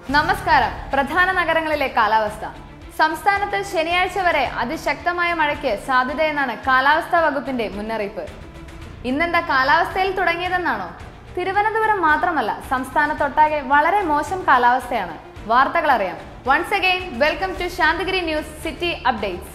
നമസ്കാരം പ്രധാന നഗരങ്ങളിലെ കാലാവസ്ഥ സംസ്ഥാനത്ത് ശനിയാഴ്ച വരെ അതിശക്തമായ മഴയ്ക്ക് സാധ്യതയെന്നാണ് കാലാവസ്ഥാ വകുപ്പിന്റെ മുന്നറിയിപ്പ് ഇന്നെന്താ കാലാവസ്ഥയിൽ തുടങ്ങിയതെന്നാണോ തിരുവനന്തപുരം മാത്രമല്ല സംസ്ഥാനത്തൊട്ടാകെ വളരെ മോശം കാലാവസ്ഥയാണ് വാർത്തകൾ അറിയാം once again welcome to Santhigiri news city updates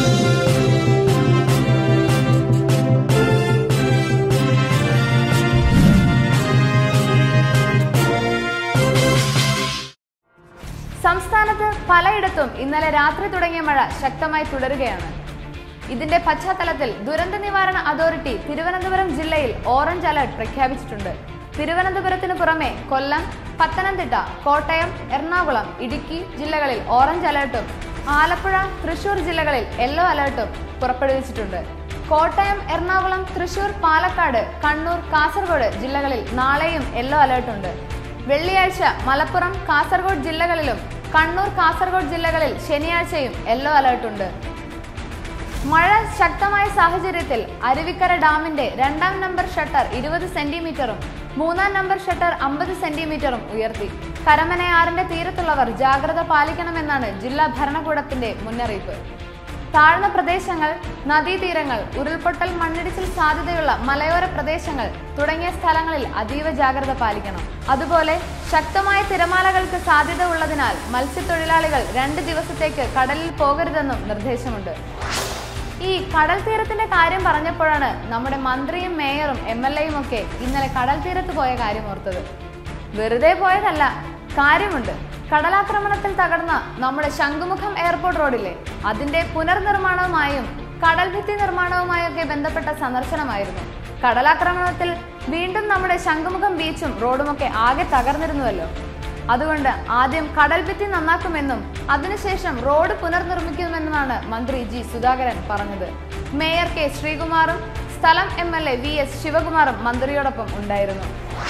സംസ്ഥാനത്ത് പലയിടത്തും ഇന്നലെ രാത്രി തുടങ്ങിയ മഴ ശക്തമായി തുടരുകയാണ് ഇതിന്റെ പശ്ചാത്തലത്തിൽ ദുരന്ത നിവാരണ അതോറിറ്റി തിരുവനന്തപുരം ജില്ലയിൽ ഓറഞ്ച് അലർട്ട് പ്രഖ്യാപിച്ചിട്ടുണ്ട് തിരുവനന്തപുരത്തിന് പുറമെ കൊല്ലം പത്തനംതിട്ട കോട്ടയം എറണാകുളം ഇടുക്കി ജില്ലകളിൽ ഓറഞ്ച് അലർട്ടും ആലപ്പുഴ തൃശൂർ ജില്ലകളിൽ യെല്ലോ അലർട്ടും പുറപ്പെടുവിച്ചിട്ടുണ്ട് കോട്ടയം എറണാകുളം തൃശൂർ പാലക്കാട് കണ്ണൂർ കാസർഗോഡ് ജില്ലകളിൽ നാളെയും യെല്ലോ അലർട്ടുണ്ട് വെള്ളിയാഴ്ച മലപ്പുറം കാസർഗോഡ് ജില്ലകളിലും കണ്ണൂർ കാസർഗോഡ് ജില്ലകളിൽ ശനിയാഴ്ചയും യെല്ലോ അലർട്ടുണ്ട് മഴ ശക്തമായ സാഹചര്യത്തിൽ അരുവിക്കര ഡാമിന്റെ രണ്ടാം നമ്പർ ഷട്ടർ ഇരുപത് സെന്റിമീറ്ററും മൂന്നാം നമ്പർ ഷട്ടർ അമ്പത് സെന്റിമീറ്ററും ഉയർത്തി കരമനയാറിന്റെ തീരത്തുള്ളവർ ജാഗ്രത പാലിക്കണമെന്നാണ് ജില്ലാ ഭരണകൂടത്തിന്റെ മുന്നറിയിപ്പ് താഴ്ന്ന പ്രദേശങ്ങൾ നദീതീരങ്ങൾ ഉരുൾപൊട്ടൽ മണ്ണിടിച്ചിൽ സാധ്യതയുള്ള മലയോര പ്രദേശങ്ങൾ തുടങ്ങിയ സ്ഥലങ്ങളിൽ അതീവ ജാഗ്രത പാലിക്കണം അതുപോലെ ശക്തമായ തിരമാലകൾക്ക് സാധ്യത ഉള്ളതിനാൽ മത്സ്യത്തൊഴിലാളികൾ രണ്ട് ദിവസത്തേക്ക് കടലിൽ പോകരുതെന്നും നിർദ്ദേശമുണ്ട് ഈ കടൽ തീരത്തിന്റെ കാര്യം പറഞ്ഞപ്പോഴാണ് നമ്മുടെ മന്ത്രിയും മേയറും എം എൽ എയും ഒക്കെ ഇന്നലെ കടൽ തീരത്ത് പോയ കാര്യം ഓർത്തത് വെറുതെ പോയതല്ല കാര്യമുണ്ട് കടലാക്രമണത്തിൽ തകർന്ന നമ്മുടെ ശംഖുമുഖം എയർപോർട്ട് റോഡില്ലേ അതിന്റെ പുനർനിർമ്മാണവുമായും കടൽ ഭിത്തി നിർമ്മാണവുമായൊക്കെ ബന്ധപ്പെട്ട സന്ദർശനമായിരുന്നു കടലാക്രമണത്തിൽ വീണ്ടും നമ്മുടെ ശംഖുമുഖം ബീച്ചും റോഡുമൊക്കെ ആകെ തകർന്നിരുന്നുവല്ലോ അതുകൊണ്ട് ആദ്യം കടൽ ഭിത്തി നന്നാക്കുമെന്നും അതിനുശേഷം റോഡ് പുനർനിർമ്മിക്കുമെന്നുമാണ് മന്ത്രി ജി സുധാകരൻ പറഞ്ഞത് മേയർ കെ ശ്രീകുമാറും സ്ഥലം M L A V S ശിവകുമാറും മന്ത്രിയോടൊപ്പം ഉണ്ടായിരുന്നു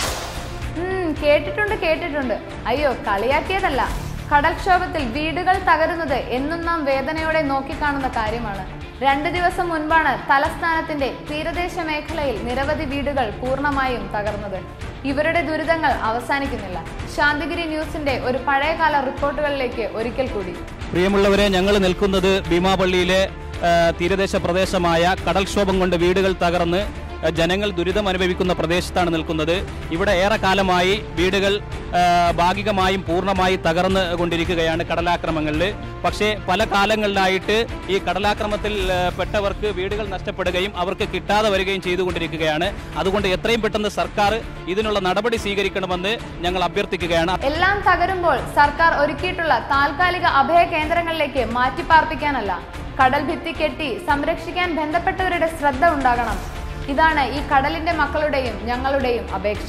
ഉം, കേട്ടിട്ടുണ്ട് കേട്ടിട്ടുണ്ട് അയ്യോ കളിയാക്കിയതല്ല കടൽക്ഷോഭത്തിൽ വീടുകൾ തകരുന്നത് എന്നും നാം വേദനയോടെ നോക്കിക്കാണുന്ന കാര്യമാണ് രണ്ട് ദിവസം മുൻപാണ് തലസ്ഥാനത്തിന്റെ തീരദേശ മേഖലയിൽ നിരവധി വീടുകൾ പൂർണ്ണമായും തകർന്നത് ഇവരുടെ ദുരിതങ്ങൾ അവസാനിക്കുന്നില്ല ശാന്തിഗിരി ന്യൂസിന്റെ ഒരു പഴയകാല റിപ്പോർട്ടുകളിലേക്ക് ഒരിക്കൽ കൂടി പ്രിയമുള്ളവരെ ഞങ്ങൾ നിൽക്കുന്നത് ഭീമാപള്ളിയിലെ ആ, തീരദേശ പ്രദേശമായ കടൽക്ഷോഭം കൊണ്ട് വീടുകൾ തകർന്ന് ആ, ജനങ്ങൾ ദുരിതം അനുഭവിക്കുന്ന പ്രദേശത്താണ് നിൽക്കുന്നത് ഇവിടെ ഏറെ കാലമായി വീടുകൾ ആ, ഭാഗികമായും പൂർണ്ണമായി തകർന്ന് കൊണ്ടിരിക്കുകയാണ് കടലാക്രമങ്ങളിൽ പക്ഷേ പല കാലങ്ങളിലായിട്ട് ഈ കടലാക്രമത്തിൽ ആ, പെട്ടവർക്ക് വീടുകൾ നഷ്ടപ്പെടുകയും അവർക്ക് കിട്ടാതെ വരികയും ചെയ്തുകൊണ്ടിരിക്കുകയാണ് അതുകൊണ്ട് എത്രയും പെട്ടെന്ന് സർക്കാർ ഇതിനുള്ള നടപടി സ്വീകരിക്കണമെന്ന് ഞങ്ങൾ അഭ്യർത്ഥിക്കുകയാണ് എല്ലാം തകരുമ്പോൾ സർക്കാർ ഒരുക്കിയിട്ടുള്ള താൽക്കാലിക അഭയ കേന്ദ്രങ്ങളിലേക്ക് മാറ്റിപ്പാർപ്പിക്കാനല്ല കടൽ ഭിത്തി കെട്ടി സംരക്ഷിക്കാൻ ബന്ധപ്പെട്ടവരുടെ ശ്രദ്ധ ഉണ്ടാകണം ഇതാണ് ഈ കടലിന്റെ മക്കളുടെയും ഞങ്ങളുടെയും അപേക്ഷ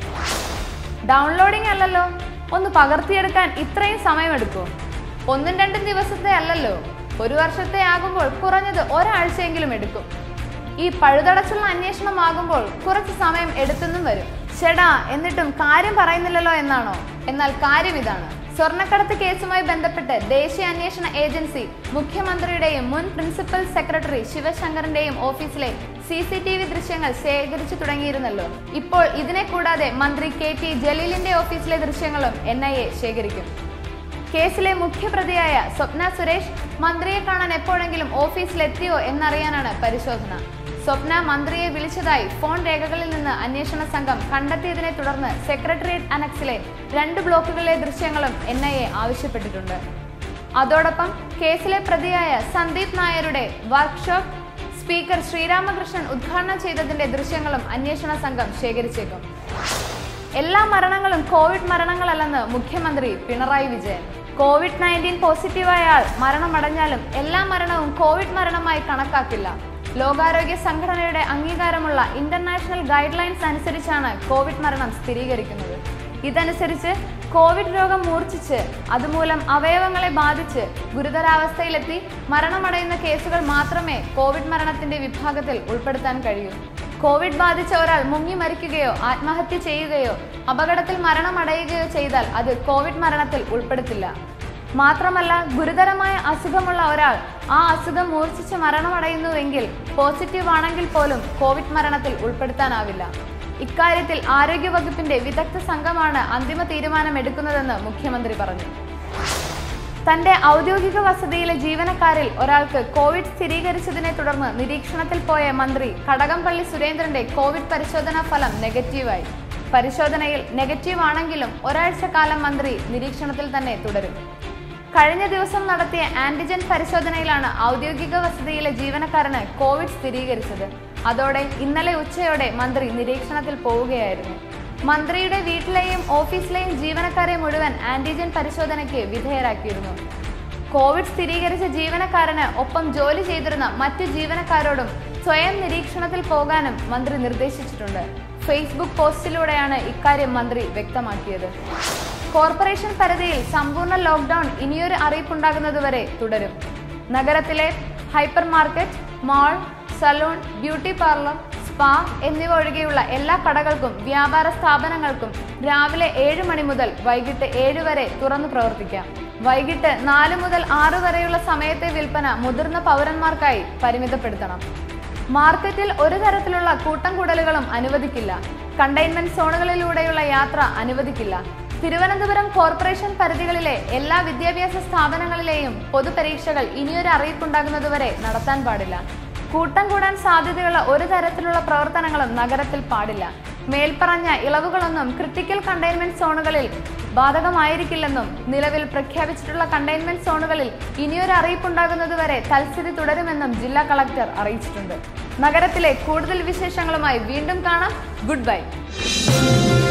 ഡൗൺലോഡിംഗ് അല്ലല്ലോ ഒന്ന് പകർത്തിയെടുക്കാൻ ഇത്രയും സമയമെടുക്കുമോ ഒന്നും രണ്ടും ദിവസത്തെ അല്ലല്ലോ ഒരു വർഷത്തെ ആകുമ്പോൾ കുറഞ്ഞത് ഒരാഴ്ചയെങ്കിലും എടുക്കും ഈ പഴുതടച്ചുള്ള അന്വേഷണമാകുമ്പോൾ കുറച്ച് സമയം എടുത്തെന്നും വരും ചേടാ എന്നിട്ടും കാര്യം പറയുന്നില്ലല്ലോ എന്നാണോ എന്നാൽ കാര്യം ഇതാണ് സ്വർണ്ണക്കടത്ത് കേസുമായി ബന്ധപ്പെട്ട് ദേശീയ അന്വേഷണ ഏജൻസി മുഖ്യമന്ത്രിയുടെയും മുൻ പ്രിൻസിപ്പൽ സെക്രട്ടറി ശിവശങ്കറിന്റെയും ഓഫീസിലെ സി സി ടി വി ദൃശ്യങ്ങൾ ശേഖരിച്ചു തുടങ്ങിയിരുന്നല്ലോ ഇപ്പോൾ ഇതിനെ കൂടാതെ മന്ത്രി കെ ടി ജലീലിന്റെ ഓഫീസിലെ ദൃശ്യങ്ങളും എൻ ഐ എ ശേഖരിക്കും കേസിലെ മുഖ്യപ്രതിയായ സ്വപ്ന സുരേഷ് മന്ത്രിയെ കാണാൻ എപ്പോഴെങ്കിലും ഓഫീസിലെത്തിയോ എന്നറിയാനാണ് പരിശോധന സ്വപ്ന മന്ത്രിയെ വിളിച്ചതായി ഫോൺ രേഖകളിൽ നിന്ന് അന്വേഷണ സംഘം കണ്ടെത്തിയതിനെ തുടർന്ന് സെക്രട്ടേറിയറ്റ് അനക്സിലെ രണ്ട് ബ്ലോക്കുകളിലെ ദൃശ്യങ്ങളും എൻ ഐ എ ആവശ്യപ്പെട്ടിട്ടുണ്ട് അതോടൊപ്പം കേസിലെ പ്രതിയായ സന്ദീപ് നായരുടെ വർക്ക്ഷോപ്പ് സ്പീക്കർ ശ്രീരാമകൃഷ്ണൻ ഉദ്ഘാടനം ചെയ്തതിന്റെ ദൃശ്യങ്ങളും അന്വേഷണ സംഘം ശേഖരിച്ചേക്കും എല്ലാ മരണങ്ങളും കോവിഡ് മരണങ്ങളല്ലെന്ന് മുഖ്യമന്ത്രി പിണറായി വിജയൻ കോവിഡ് നയൻറ്റീൻ പോസിറ്റീവായ ആൾ മരണമടഞ്ഞാലും എല്ലാ മരണവും കോവിഡ് മരണമായി കണക്കാക്കില്ല ലോകാരോഗ്യ സംഘടനയുടെ അംഗീകാരമുള്ള ഇന്റർനാഷണൽ ഗൈഡ് ലൈൻസ് അനുസരിച്ചാണ് കോവിഡ് മരണം സ്ഥിരീകരിക്കുന്നത് ഇതനുസരിച്ച് കോവിഡ് രോഗം മൂർച്ഛിച്ച് അതുമൂലം അവയവങ്ങളെ ബാധിച്ച് ഗുരുതരാവസ്ഥയിലെത്തി മരണമടയുന്ന കേസുകൾ മാത്രമേ കോവിഡ് മരണത്തിന്റെ വിഭാഗത്തിൽ ഉൾപ്പെടുത്താൻ കഴിയൂ കോവിഡ് ബാധിച്ച ഒരാൾ മുങ്ങി മരിക്കുകയോ ആത്മഹത്യ ചെയ്യുകയോ അപകടത്തിൽ മരണമടയുകയോ ചെയ്താൽ അത് കോവിഡ് മരണത്തിൽ ഉൾപ്പെടുത്തില്ല മാത്രമല്ല ഗുരുതരമായ അസുഖമുള്ള ഒരാൾ ആ അസുഖം മൂർച്ഛിച്ച് മരണമടയുന്നുവെങ്കിൽ പോസിറ്റീവ് ആണെങ്കിൽ പോലും കോവിഡ് മരണത്തിൽ ഉൾപ്പെടുത്താനാവില്ല ഇക്കാര്യത്തിൽ ആരോഗ്യവകുപ്പിന്റെ വിദഗ്ധ സംഘമാണ് അന്തിമ തീരുമാനമെടുക്കുന്നതെന്ന് മുഖ്യമന്ത്രി പറഞ്ഞു തന്റെ ഔദ്യോഗിക വസതിയിലെ ജീവനക്കാരിൽ ഒരാൾക്ക് കോവിഡ് സ്ഥിരീകരിച്ചതിനെ തുടർന്ന് നിരീക്ഷണത്തിൽ പോയ മന്ത്രി കടകംപള്ളി സുരേന്ദ്രന്റെ കോവിഡ് പരിശോധനാ ഫലം നെഗറ്റീവായി പരിശോധനയിൽ നെഗറ്റീവ് ആണെങ്കിലും ഒരാഴ്ച കാലം മന്ത്രി നിരീക്ഷണത്തിൽ തന്നെ തുടരും കഴിഞ്ഞ ദിവസം നടത്തിയ ആന്റിജൻ പരിശോധനയിലാണ് ഔദ്യോഗിക വസതിയിലെ ജീവനക്കാരന് കോവിഡ് സ്ഥിരീകരിച്ചത് അതോടെ ഇന്നലെ ഉച്ചയോടെ മന്ത്രി നിരീക്ഷണത്തിൽ പോവുകയായിരുന്നു മന്ത്രിയുടെ വീട്ടിലെയും ഓഫീസിലെയും ജീവനക്കാരെ മുഴുവൻ ആന്റിജൻ പരിശോധനയ്ക്ക് വിധേയരാക്കിയിരുന്നു കോവിഡ് സ്ഥിരീകരിച്ച ജീവനക്കാരന് ഒപ്പം ജോലി ചെയ്തിരുന്ന മറ്റു ജീവനക്കാരോടും സ്വയം നിരീക്ഷണത്തിൽ പോകാനും മന്ത്രി നിർദ്ദേശിച്ചിട്ടുണ്ട് ഫേസ്ബുക്ക് പോസ്റ്റിലൂടെയാണ് ഇക്കാര്യം മന്ത്രി വ്യക്തമാക്കിയത് കോർപ്പറേഷൻ പരിധിയിൽ സമ്പൂർണ്ണ ലോക്ക്ഡൌൺ ഇനിയൊരു അറിയിപ്പുണ്ടാകുന്നതുവരെ തുടരും നഗരത്തിലെ hypermarket mall salon beauty parlour spa എന്നിവ ഒഴികെയുള്ള എല്ലാ കടകൾക്കും വ്യാപാര സ്ഥാപനങ്ങൾക്കും രാവിലെ ഏഴ് മണി മുതൽ വൈകിട്ട് ഏഴ് വരെ തുറന്നു പ്രവർത്തിക്കാം വൈകിട്ട് നാല് മുതൽ ആറ് വരെയുള്ള സമയത്തെ വിൽപ്പന മുതിർന്ന പൗരന്മാർക്കായി പരിമിതപ്പെടുത്തണം മാർക്കറ്റിൽ ഒരു തരത്തിലുള്ള കൂട്ടം കൂടലുകളും അനുവദിക്കില്ല കണ്ടെയ്ൻമെന്റ് സോണുകളിലൂടെയുള്ള യാത്ര അനുവദിക്കില്ല തിരുവനന്തപുരം കോർപ്പറേഷൻ പരിധികളിലെ എല്ലാ വിദ്യാഭ്യാസ സ്ഥാപനങ്ങളിലെയും പൊതുപരീക്ഷകൾ ഇനിയൊരു അറിയിപ്പുണ്ടാകുന്നതുവരെ നടത്താൻ പാടില്ല കൂട്ടം കൂടാൻ സാധ്യതയുള്ള ഒരു തരത്തിലുള്ള പ്രവർത്തനങ്ങളും നഗരത്തിൽ പാടില്ല മേൽപ്പറഞ്ഞ ഇളവുകളൊന്നും ക്രിട്ടിക്കൽ കണ്ടെയ്ൻമെന്റ് സോണുകളിൽ ബാധകമായിരിക്കില്ലെന്നും നിലവിൽ പ്രഖ്യാപിച്ചിട്ടുള്ള കണ്ടെയ്ൻമെന്റ് സോണുകളിൽ ഇനിയൊരു അറിയിപ്പുണ്ടാകുന്നതുവരെ തൽസ്ഥിതി തുടരുമെന്നും ജില്ലാ കളക്ടർ അറിയിച്ചിട്ടുണ്ട് നഗരത്തിലെ കൂടുതൽ വിശേഷങ്ങളുമായി വീണ്ടും കാണാം ഗുഡ് ബൈ